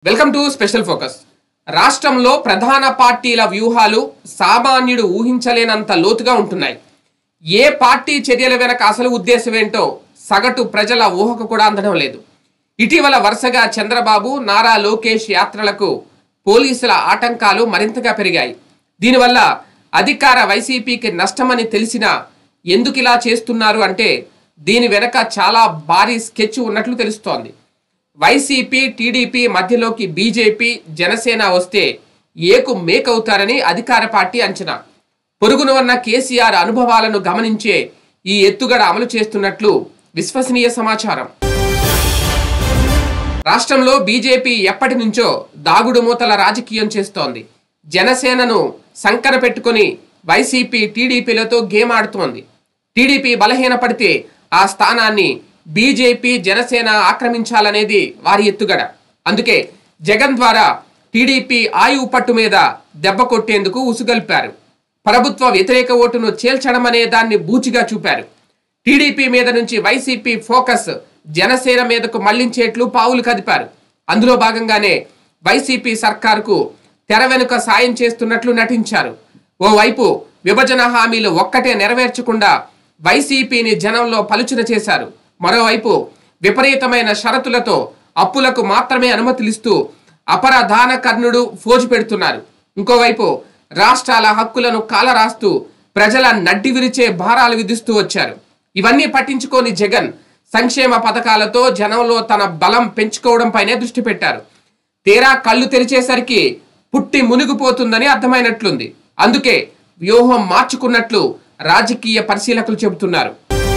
welcome to special focus రాష్ట్రంలో ప్రధాన పార్టీల వ్యూహాలు సామాన్యుడు ఊహించలేనంత లోతుగా ఉంటున్నాయి ఏ పార్టీ చర్యల వెనక అసలు ఉద్దేశం ఏంటో సగటు ప్రజల ఊహకు కూడా అందడం లేదు ఇటీవల వరుసగా చంద్రబాబు నారా లోకేష్ యాత్రలకు పోలీసుల ఆటంకాలు మరింతగా పెరిగాయి దీనివల్ల అధికార వైసీపీకి నష్టమని తెలిసినా ఎందుకు ఇలా చేస్తున్నారు అంటే దీని వెనక చాలా భారీ స్కెచ్ ఉన్నట్లు తెలుస్తోంది వైసీపీ టీడీపీ మధ్యలోకి బీజేపీ జనసేన వస్తే ఏకు మేకవుతారని అధికార పార్టీ అంచనా పొరుగున ఉన్న కేసీఆర్ అనుభవాలను గమనించే ఈ ఎత్తుగడ అమలు చేస్తున్నట్లు విశ్వసనీయ సమాచారం రాష్ట్రంలో బీజేపీ ఎప్పటి నుంచో దాగుడు మూతల రాజకీయం చేస్తోంది జనసేనను సంకర పెట్టుకొని వైసీపీ టీడీపీలతో గేమ్ ఆడుతోంది టీడీపీ బలహీనపడితే ఆ స్థానాన్ని బీజేపీ జనసేన ఆక్రమించాలనేది వారి ఎత్తుగడ అందుకే జగన్ ద్వారా టీడీపీ ఆయువు పట్టు మీద దెబ్బ కొట్టేందుకు ఉసుగొల్పారు ప్రభుత్వ వ్యతిరేక ఓటును చేల్చడం అనే దాన్ని బూచిగా చూపారు టీడీపీ మీద నుంచి వైసీపీ ఫోకస్ జనసేన మీదకు మళ్లించేట్లు పావులు కదిపారు అందులో భాగంగానే వైసీపీ సర్కారుకు తెర వెనుక సాయం చేస్తున్నట్లు నటించారు ఓవైపు విభజన హామీలు ఒక్కటే నెరవేర్చకుండా వైసీపీని జనంలో పలుచున చేశారు మరోవైపు విపరీతమైన షరతులతో అప్పులకు మాత్రమే అనుమతులిస్తూ అపరధాన కర్ణుడు ఫోజు పెడుతున్నారు ఇంకోవైపు రాష్ట్రాల హక్కులను కాలరాస్తూ ప్రజల నడ్డి విరిచే భారాలు విధిస్తూ వచ్చారు ఇవన్నీ పట్టించుకోని జగన్ సంక్షేమ పథకాలతో జనంలో తన బలం పెంచుకోవడంపైనే దృష్టి పెట్టారు తీరా కళ్ళు తెరిచేసరికి పుట్టి మునిగిపోతుందని అర్థమైనట్లుంది అందుకే వ్యూహం మార్చుకున్నట్లు రాజకీయ పరిశీలకులు చెబుతున్నారు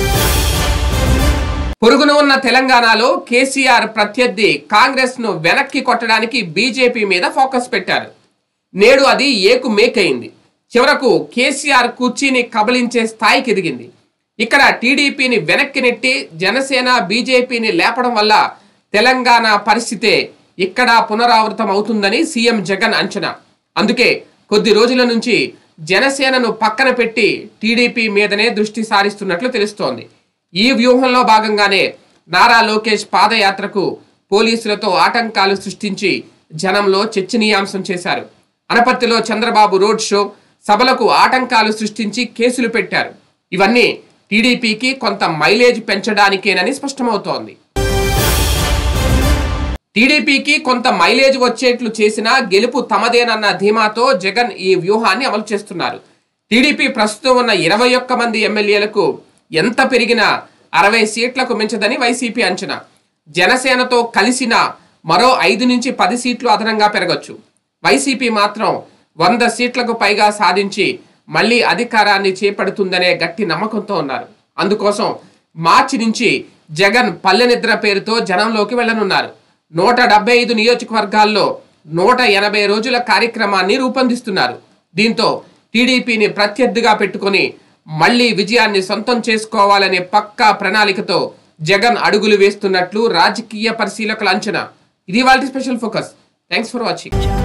పొరుగున ఉన్న తెలంగాణలో కేసీఆర్ ప్రత్యర్థి కాంగ్రెస్ ను వెనక్కి కొట్టడానికి బీజేపీ మీద ఫోకస్ పెట్టారు నేడు అది ఏకు మేకైంది చివరకు కేసీఆర్ కుర్చీని కబలించే స్థాయికి ఎదిగింది ఇక్కడ టీడీపీని వెనక్కి నెట్టి జనసేన బీజేపీని లేపడం వల్ల తెలంగాణ పరిస్థితే ఇక్కడ పునరావృతం అవుతుందని సీఎం జగన్ అంచనా అందుకే కొద్ది రోజుల నుంచి జనసేనను పక్కన పెట్టి టీడీపీ మీదనే దృష్టి సారిస్తున్నట్లు తెలుస్తోంది ఈ వ్యూహంలో భాగంగానే నారా లోకేష్ పాదయాత్రకు పోలీసులతో ఆటంకాలు సృష్టించి జనంలో చర్చనీయాంశం చేశారు అనపర్తిలో చంద్రబాబు రోడ్ షో సభలకు ఆటంకాలు సృష్టించి కేసులు పెట్టారు ఇవన్నీ టీడీపీకి కొంత మైలేజ్ పెంచడానికేనని స్పష్టమవుతోంది టీడీపీకి కొంత మైలేజ్ వచ్చేట్లు చేసినా గెలుపు తమదేనన్న ధీమాతో జగన్ ఈ వ్యూహాన్ని అమలు చేస్తున్నారు టీడీపీ ప్రస్తుతం ఉన్న ఇరవై ఒక్క మంది ఎమ్మెల్యేలకు ఎంత పెరిగినా అరవై సీట్లకు మించదని వైసీపీ అంచనా జనసేనతో కలిసిన మరో ఐదు నుంచి పది సీట్లు అదనంగా పెరగొచ్చు వైసీపీ మాత్రం వంద సీట్లకు పైగా సాధించి మళ్లీ అధికారాన్ని చేపడుతుందనే గట్టి నమ్మకంతో ఉన్నారు అందుకోసం మార్చి నుంచి జగన్ పల్లె నిద్ర పేరుతో జనంలోకి వెళ్లనున్నారు నూట డెబ్బై ఐదు నియోజకవర్గాల్లో నూట ఎనభై రోజుల కార్యక్రమాన్ని రూపొందిస్తున్నారు దీంతో టీడీపీని ప్రత్యర్థిగా పెట్టుకొని మళ్లీ విజయాన్ని సొంతం చేసుకోవాలనే పక్కా ప్రణాళికతో జగన్ అడుగులు వేస్తున్నట్లు రాజకీయ పరిశీలకుల అంచనా ఇది వాళ్ళ special focus thanks for watching